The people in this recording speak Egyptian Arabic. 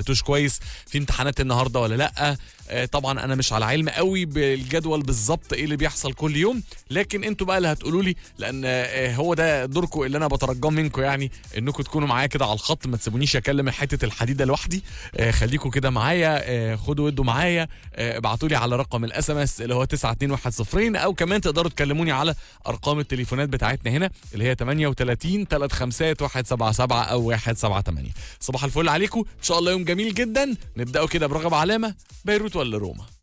نمتوش كويس في امتحانات النهارده ولا لا آه، طبعا انا مش على علم قوي بالجدول بالظبط ايه اللي بيحصل كل يوم لكن انتوا بقى اللي هتقولوا لي لان آه، هو ده دوركم اللي انا بترجاه منكم يعني انكم تكونوا معايا كده على الخط ما تسيبونيش اكلم حته الحديده لوحدي آه، خليكم كده معايا آه، خدوا ودوا معايا آه، ابعتوا لي على رقم الاس ام اس اللي هو 92110 او كمان تقدروا تكلموني على ارقام التليفونات بتاعتنا هنا اللي هي 38 35 177 او 178 صباح الفل عليكم ان شاء الله يوم جميل جدا نبداوا كده برغب علامه بيروت ولا روما